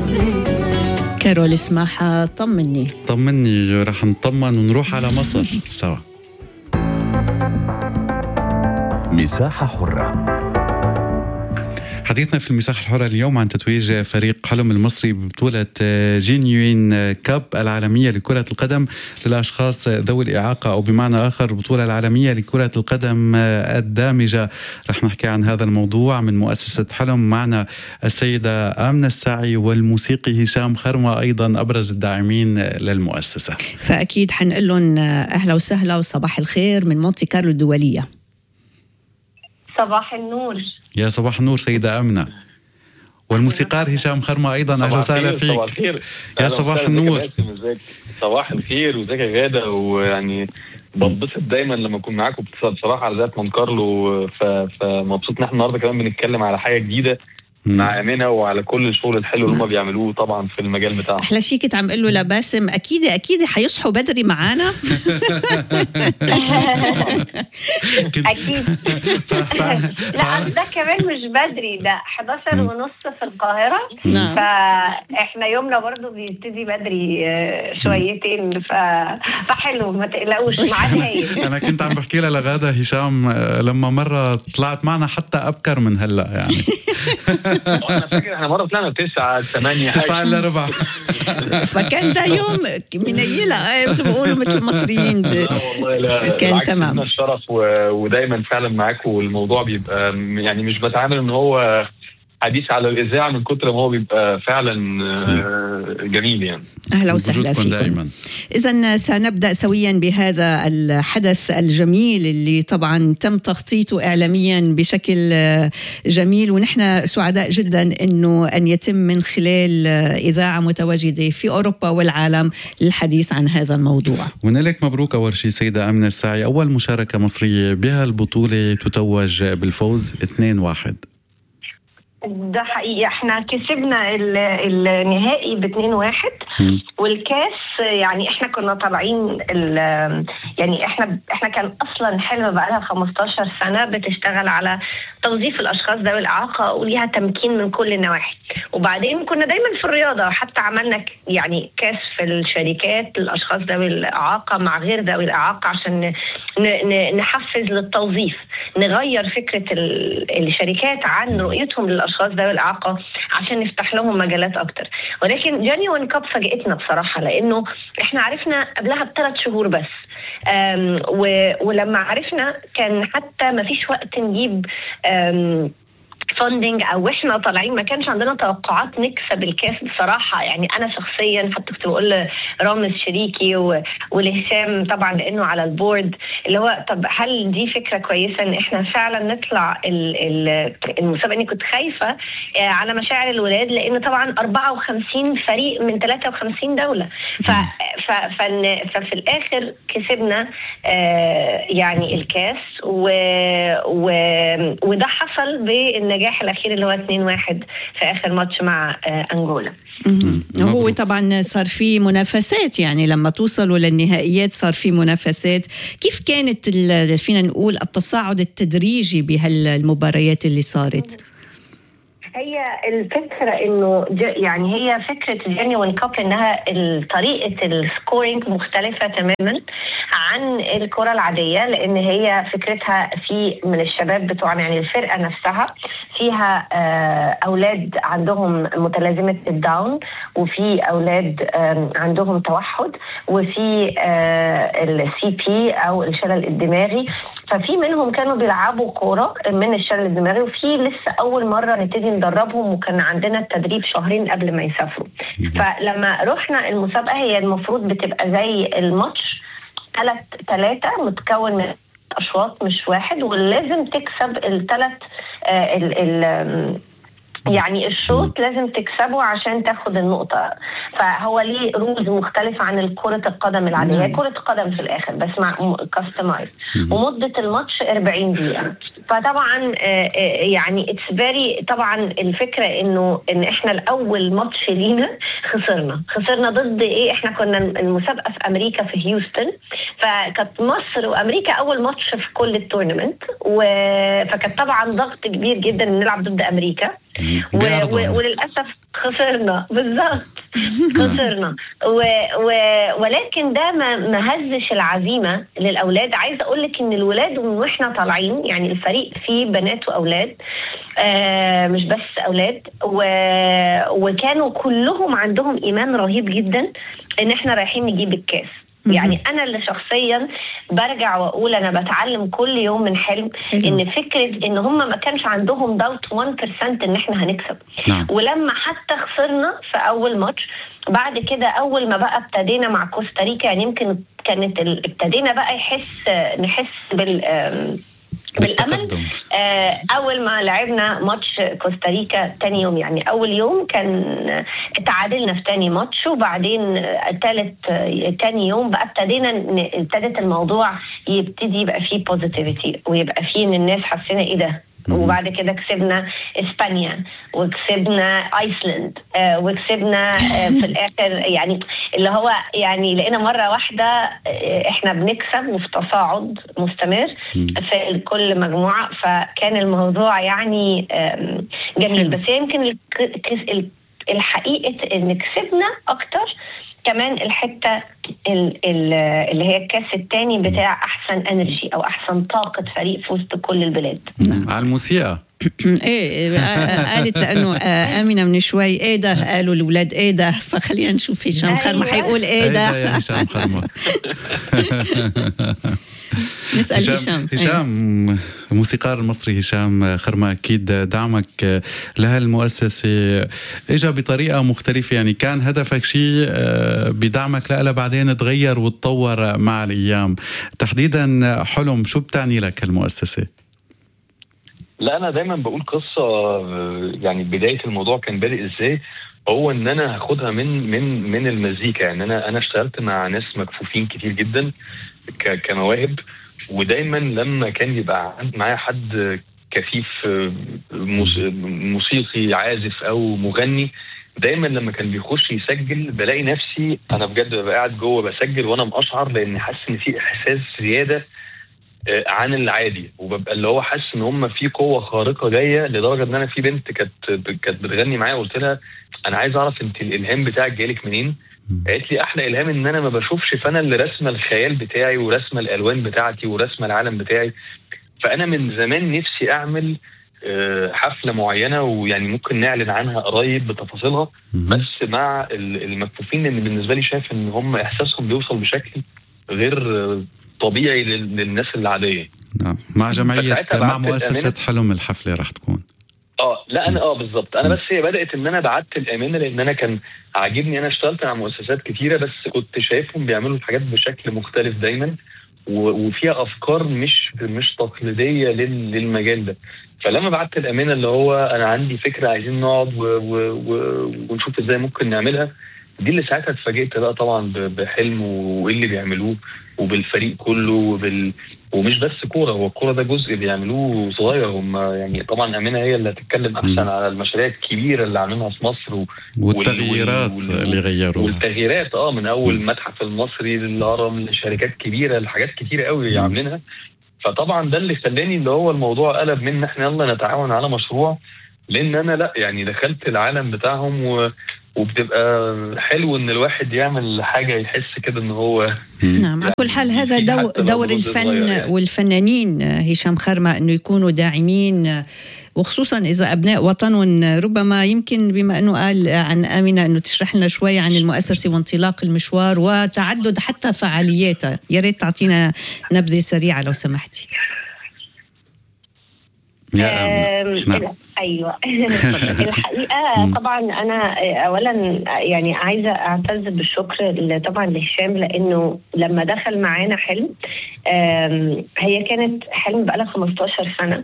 كارول اسمح طمني طمني رح نطمن ونروح على مصر سوا مساحة حرة حديثنا في المساحة الحرة اليوم عن تتويج فريق حلم المصري ببطولة جينيوين كاب العالمية لكرة القدم للأشخاص ذوي الإعاقة أو بمعنى آخر البطولة العالمية لكرة القدم الدامجة رح نحكي عن هذا الموضوع من مؤسسة حلم معنا السيدة آمنة الساعي والموسيقي هشام خرمة أيضا أبرز الداعمين للمؤسسة فأكيد حنقول لهم أهلا وسهلا وصباح الخير من مونتي كارلو الدولية صباح النور يا صباح النور سيدة أمنة والموسيقار هشام خرمة أيضا أهلا وسهلا فيك صباح الخير يا صباح النور صباح الخير وازيك يا غادة ويعني بنبسط دايما لما اكون معاكم بصراحه على ذات مونت كارلو فمبسوط ان احنا النهارده كمان بنتكلم على حاجه جديده مع امينه وعلى كل الشغل الحلو اللي هم بيعملوه طبعا في المجال بتاعهم احلى شيء كنت عم اقول له لباسم اكيد اكيد حيصحوا بدري معانا اكيد لا ده كمان مش بدري ده 11 ونص في القاهره نعم. فاحنا يومنا برضو بيبتدي بدري شويتين ف... فحلو ما تقلقوش ميعاد هايل انا كنت عم بحكي لها لغاده هشام لما مره طلعت معنا حتى ابكر من هلا يعني انا فاكر احنا مره طلعنا 9 8 9 الا ربع فكان ده يوم منيله مثل ما بيقولوا مثل المصريين لا والله لا كان تمام الشرف ودايما فعلا معاكم والموضوع بيبقى يعني مش بتعامل ان هو حديث على الاذاعه من كتر ما هو بيبقى فعلا جميل يعني اهلا وسهلا فيكم دائما اذا سنبدا سويا بهذا الحدث الجميل اللي طبعا تم تخطيطه اعلاميا بشكل جميل ونحن سعداء جدا انه ان يتم من خلال اذاعه متواجده في اوروبا والعالم للحديث عن هذا الموضوع ونلك مبروك اول شيء سيده امنه الساعي اول مشاركه مصريه بها البطوله تتوج بالفوز 2-1 ده حقيقي احنا كسبنا النهائي ب 2 1 والكاس يعني احنا كنا طالعين يعني احنا احنا كان اصلا حلم بقى لها 15 سنه بتشتغل على توظيف الاشخاص ذوي الاعاقه وليها تمكين من كل النواحي وبعدين كنا دايما في الرياضه حتى عملنا يعني كاس في الشركات للاشخاص ذوي الاعاقه مع غير ذوي الاعاقه عشان نحفز للتوظيف نغير فكره الشركات عن رؤيتهم للاشخاص ذوي الاعاقه عشان نفتح لهم مجالات اكتر ولكن جانيوين كاب فاجئتنا بصراحه لانه احنا عرفنا قبلها بثلاث شهور بس ولما عرفنا كان حتى ما فيش وقت نجيب فاندنج او احنا طالعين ما كانش عندنا توقعات نكسب الكاس بصراحه يعني انا شخصيا حتى كنت بقول لرامز شريكي ولهشام طبعا لانه على البورد اللي هو طب هل دي فكره كويسه ان احنا فعلا نطلع المسابقه اني كنت خايفه على مشاعر الولاد لان طبعا 54 فريق من 53 دوله ف ف ففي الاخر كسبنا يعني الكاس و, و وده حصل بالنجاح النجاح الاخير اللي هو 2-1 في اخر ماتش مع انجولا هو طبعا صار في منافسات يعني لما توصلوا للنهائيات صار في منافسات كيف كانت فينا نقول التصاعد التدريجي بهالمباريات اللي صارت هي الفكره انه يعني هي فكره جينيوين كاب انها طريقه السكورينج مختلفه تماما عن الكره العاديه لان هي فكرتها في من الشباب بتوعنا يعني الفرقه نفسها فيها اولاد عندهم متلازمه الداون وفي اولاد عندهم توحد وفي السي بي او الشلل الدماغي ففي منهم كانوا بيلعبوا كوره من الشلل الدماغي وفي لسه اول مره نبتدي ندربهم وكان عندنا التدريب شهرين قبل ما يسافروا فلما رحنا المسابقه هي المفروض بتبقى زي الماتش ثلاث ثلاثه متكون من اشواط مش واحد ولازم تكسب الثلاث آه ال ال يعني الشوط لازم تكسبه عشان تاخد النقطة فهو ليه رولز مختلفة عن كرة القدم العادية كرة قدم في الآخر بس مع كاستمايز ومدة الماتش 40 دقيقة فطبعا يعني اتس فيري طبعا الفكرة انه ان احنا الاول ماتش لينا خسرنا خسرنا ضد ايه احنا كنا المسابقه في امريكا في هيوستن فكانت مصر وامريكا اول ماتش في كل التورنمنت و... فكانت طبعا ضغط كبير جدا نلعب ضد امريكا و... و... وللاسف خسرنا بالظبط خسرنا و... و... ولكن ده ما ما هزش العزيمه للاولاد عايزه اقول لك ان الولاد من واحنا طالعين يعني الفريق فيه بنات واولاد آه مش بس اولاد و... وكانوا كلهم عندهم ايمان رهيب جدا ان احنا رايحين نجيب الكاس يعني انا اللي شخصيا برجع واقول انا بتعلم كل يوم من حلم حلو. ان فكره ان هم ما كانش عندهم داوت 1% ان احنا هنكسب نعم. ولما حتى خسرنا في اول ماتش بعد كده اول ما بقى ابتدينا مع كوستاريكا يعني يمكن كانت ابتدينا بقى يحس نحس بال بالامل آه اول ما لعبنا ماتش كوستاريكا تاني يوم يعني اول يوم كان تعادلنا في تاني ماتش وبعدين ثالث تاني يوم بقى ابتدينا ابتدت الموضوع يبتدي يبقى فيه بوزيتيفيتي ويبقى فيه ان الناس حسينا ايه ده وبعد كده كسبنا اسبانيا وكسبنا ايسلند آه وكسبنا آه في الاخر يعني اللي هو يعني لقينا مره واحده آه احنا بنكسب وفي تصاعد مستمر في كل مجموعه فكان الموضوع يعني جميل بس يمكن الحقيقه ان كسبنا اكتر كمان الحته اللي هي الكاس الثاني بتاع احسن انرجي او احسن طاقه فريق في وسط كل البلاد على الموسيقى ايه قالت لانه امنه من شوي ايه ده قالوا الاولاد ايه ده فخلينا نشوف هشام خرمه حيقول ايه ده يا هشام خرمه نسال هشام هشام الموسيقار المصري هشام خرمه اكيد دعمك لهالمؤسسه اجى بطريقه مختلفه يعني كان هدفك شيء بدعمك لها بعدين تغير وتطور مع الايام تحديدا حلم شو بتعني لك هالمؤسسه لا انا دايما بقول قصه يعني بدايه الموضوع كان بادئ ازاي هو ان انا هاخدها من من من المزيكا يعني انا انا اشتغلت مع ناس مكفوفين كتير جدا كمواهب ودايما لما كان يبقى معايا حد كفيف موسيقي عازف او مغني دايما لما كان بيخش يسجل بلاقي نفسي انا بجد ببقى قاعد جوه بسجل وانا مقشعر لان حاسس ان في احساس زياده عن العادي وببقى اللي هو حاسس ان هم في قوه خارقه جايه لدرجه ان انا في بنت كانت كانت بتغني معايا وقلت لها انا عايز اعرف انت الالهام بتاعك جالك منين؟ قالت لي احلى الهام ان انا ما بشوفش فانا اللي رسمه الخيال بتاعي ورسمه الالوان بتاعتي ورسمه العالم بتاعي فانا من زمان نفسي اعمل حفله معينه ويعني ممكن نعلن عنها قريب بتفاصيلها بس مع المكفوفين لان بالنسبه لي شايف ان هم احساسهم بيوصل بشكل غير طبيعي للناس العاديه نعم مع جمعيه مع مؤسسه حلم الحفله راح تكون اه لا انا اه بالظبط انا بس هي بدات ان انا بعت الامانه لان انا كان عاجبني انا اشتغلت مع مؤسسات كتيره بس كنت شايفهم بيعملوا الحاجات بشكل مختلف دايما وفيها افكار مش مش تقليديه للمجال ده فلما بعت الامانه اللي هو انا عندي فكره عايزين نقعد و و و ونشوف ازاي ممكن نعملها دي اللي ساعتها اتفاجئت بقى طبعا بحلم وايه اللي بيعملوه وبالفريق كله وبال ومش بس كوره هو الكوره ده جزء بيعملوه صغير هم يعني طبعا امينه هي اللي هتتكلم احسن على المشاريع الكبيره اللي عاملينها في مصر و... والتغييرات وال... اللي غيروها والتغييرات اه من اول المتحف المصري للهرم لشركات كبيره لحاجات كتيره قوي عاملينها فطبعا ده اللي خلاني اللي هو الموضوع قلب من احنا يلا نتعاون على مشروع لان انا لا يعني دخلت العالم بتاعهم و... وبتبقى حلو ان الواحد يعمل حاجه يحس كده ان هو نعم على كل حال هذا دو دور الفن يعني. والفنانين هشام خرمه انه يكونوا داعمين وخصوصا اذا ابناء وطن ربما يمكن بما انه قال عن امنه انه تشرح لنا شوي عن المؤسسه وانطلاق المشوار وتعدد حتى فعالياتها يا ريت تعطينا نبذه سريعه لو سمحتي نعم. ايوه الحقيقه طبعا انا اولا يعني عايزه اعتز بالشكر طبعا لهشام لانه لما دخل معانا حلم هي كانت حلم بقى لها 15 سنه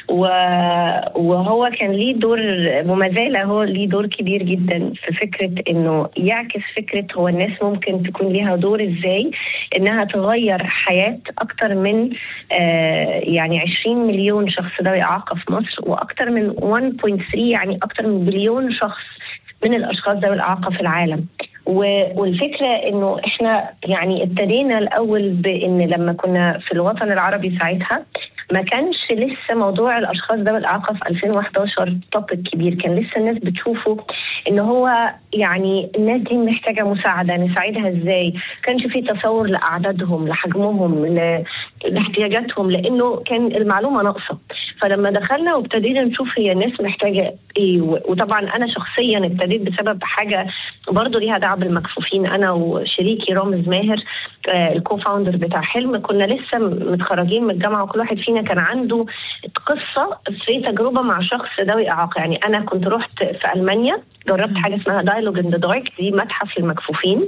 وهو كان ليه دور وما زال هو ليه دور كبير جدا في فكره انه يعكس فكره هو الناس ممكن تكون ليها دور ازاي انها تغير حياه اكتر من يعني 20 مليون شخص ذوي اعاقه في مصر واكتر من 1.3 يعني اكتر من بليون شخص من الاشخاص ذوي الاعاقه في العالم والفكره انه احنا يعني ابتدينا الاول بان لما كنا في الوطن العربي ساعتها ما كانش لسه موضوع الاشخاص ذوي الاعاقه في 2011 توبيك كبير كان لسه الناس بتشوفه ان هو يعني الناس دي محتاجه مساعده نساعدها ازاي كانش في تصور لاعدادهم لحجمهم لاحتياجاتهم لانه كان المعلومه ناقصه فلما دخلنا وابتدينا نشوف هي الناس محتاجه ايه وطبعا انا شخصيا ابتديت بسبب حاجه برضه ليها دعوه بالمكفوفين انا وشريكي رامز ماهر آه الكو فاوندر بتاع حلم كنا لسه متخرجين من الجامعه وكل واحد فينا كان عنده قصه في تجربه مع شخص ذوي اعاقه يعني انا كنت رحت في المانيا جربت حاجه اسمها دايلوج ان ذا دي متحف للمكفوفين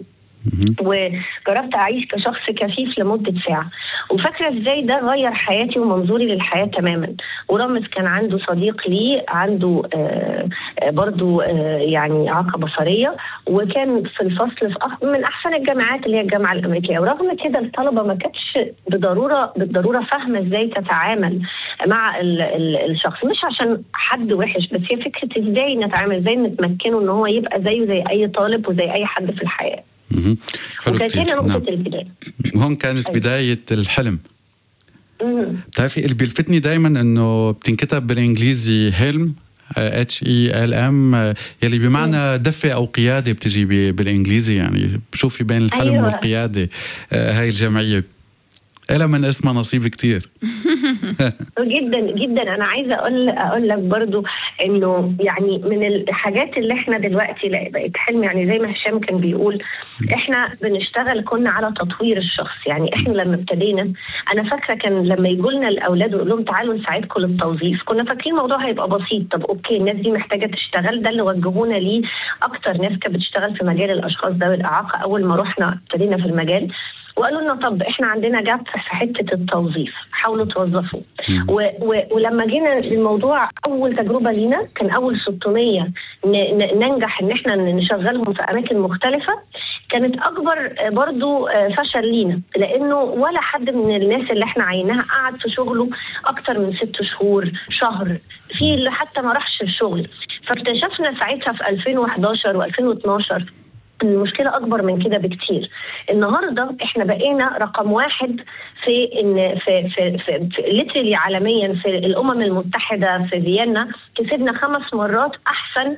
وجربت اعيش كشخص كفيف لمده ساعه وفاكره ازاي ده غير حياتي ومنظوري للحياه تماما ورامز كان عنده صديق ليه عنده آه برضو آه يعني اعاقه بصريه وكان في الفصل في من احسن الجامعات اللي هي الجامعه الامريكيه ورغم كده الطلبه ما كانتش بالضروره بالضروره فاهمه ازاي تتعامل مع ال ال الشخص مش عشان حد وحش بس هي فكره ازاي نتعامل ازاي نتمكنه ان هو يبقى زيه زي اي طالب وزي اي حد في الحياه حلو وكانت هنا نقطة نعم. البداية هون كانت أيوة. بداية الحلم مم. بتعرفي اللي بيلفتني دايما انه بتنكتب بالانجليزي حلم اتش اي ال ام يلي بمعنى دفه او قياده بتجي ب- بالانجليزي يعني بشوفي بين الحلم أيوة. والقياده آه، هاي الجمعيه إلها من اسمها نصيب كتير جدا جدا انا عايزه اقول اقول لك برضو انه يعني من الحاجات اللي احنا دلوقتي لا- بقت حلم يعني زي ما هشام كان بيقول احنا بنشتغل كنا على تطوير الشخص يعني احنا لما ابتدينا انا فاكره كان لما يجوا لنا الاولاد ويقول لهم تعالوا نساعدكم للتوظيف كنا فاكرين الموضوع هيبقى بسيط طب اوكي الناس دي محتاجه تشتغل ده اللي وجهونا ليه اكتر ناس كانت بتشتغل في مجال الاشخاص ذوي الاعاقه اول ما رحنا ابتدينا في المجال وقالوا لنا طب احنا عندنا جاب في حته التوظيف حاولوا توظفوا و و ولما جينا الموضوع اول تجربه لينا كان اول 600 ن- ن- ننجح ان احنا نشغلهم في اماكن مختلفه كانت اكبر آه، برضو آه، فشل لينا لانه ولا حد من الناس اللي احنا عيناها قعد في شغله اكتر من ست شهور شهر في اللي حتى ما راحش الشغل فاكتشفنا ساعتها في 2011 و2012 المشكلة أكبر من كده بكتير. النهارده احنا بقينا رقم واحد في ان في في في, في ليترلي عالميا في الأمم المتحدة في فيينا كسبنا خمس مرات أحسن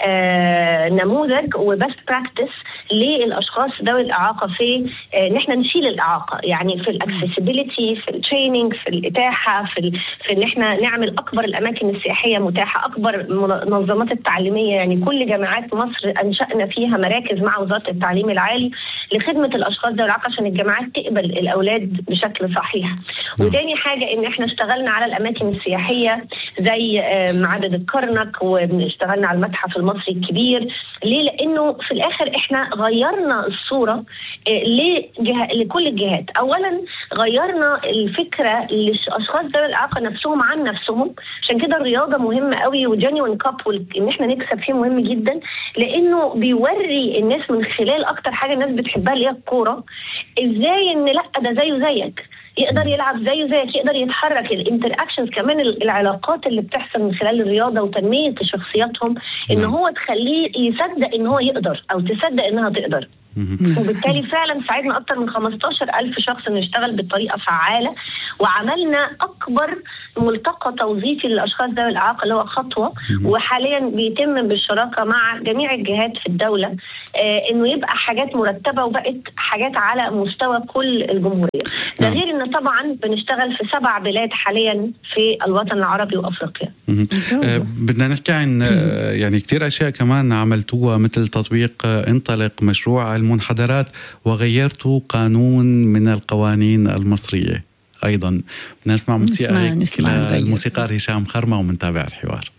آه نموذج وبست براكتس للاشخاص ذوي الاعاقه في آه، ان احنا نشيل الاعاقه يعني في الاكسسبيلتي في التريننج في الاتاحه في ال... في ان احنا نعمل اكبر الاماكن السياحيه متاحه اكبر المنظمات التعليميه يعني كل جامعات مصر انشانا فيها مراكز مع وزاره التعليم العالي لخدمه الاشخاص ذوي الاعاقه عشان الجامعات تقبل الاولاد بشكل صحيح وتاني حاجه ان احنا اشتغلنا على الاماكن السياحيه زي آه، معبد الكرنك واشتغلنا على المتحف المصري الكبير ليه لانه في الاخر احنا غيرنا الصوره آه، لجه... لكل الجهات اولا غيرنا الفكره للاشخاص ذوي الاعاقه نفسهم عن نفسهم عشان كده الرياضه مهمه قوي وجينيون كاب ان احنا نكسب فيه مهم جدا لانه بيوري الناس من خلال اكتر حاجه الناس بتحبها اللي هي الكوره ازاي ان لا ده زيه زيك يقدر يلعب زيه زيك يقدر يتحرك الانتر اكشنز كمان ال- العلاقات اللي بتحصل من خلال الرياضه وتنميه شخصياتهم ان نعم. هو تخليه يصدق ان هو يقدر او تصدق انها تقدر وبالتالي فعلا ساعدنا اكثر من 15 ألف شخص نشتغل بطريقه فعاله وعملنا اكبر ملتقى توظيفي للاشخاص ذوي الاعاقه اللي هو خطوه وحاليا بيتم بالشراكه مع جميع الجهات في الدوله آه انه يبقى حاجات مرتبه وبقت حاجات على مستوى كل الجمهوريه ده نعم. غير ان طبعا بنشتغل في سبع بلاد حاليا في الوطن العربي وافريقيا مهم. آه، بدنا نحكي عن آه، يعني كثير اشياء كمان عملتوها مثل تطبيق آه، انطلق مشروع المنحدرات وغيرتوا قانون من القوانين المصريه ايضا بدنا نسمع موسيقى نسمع- هيك نسمع نغير. الموسيقار هشام خرمه ومنتابع الحوار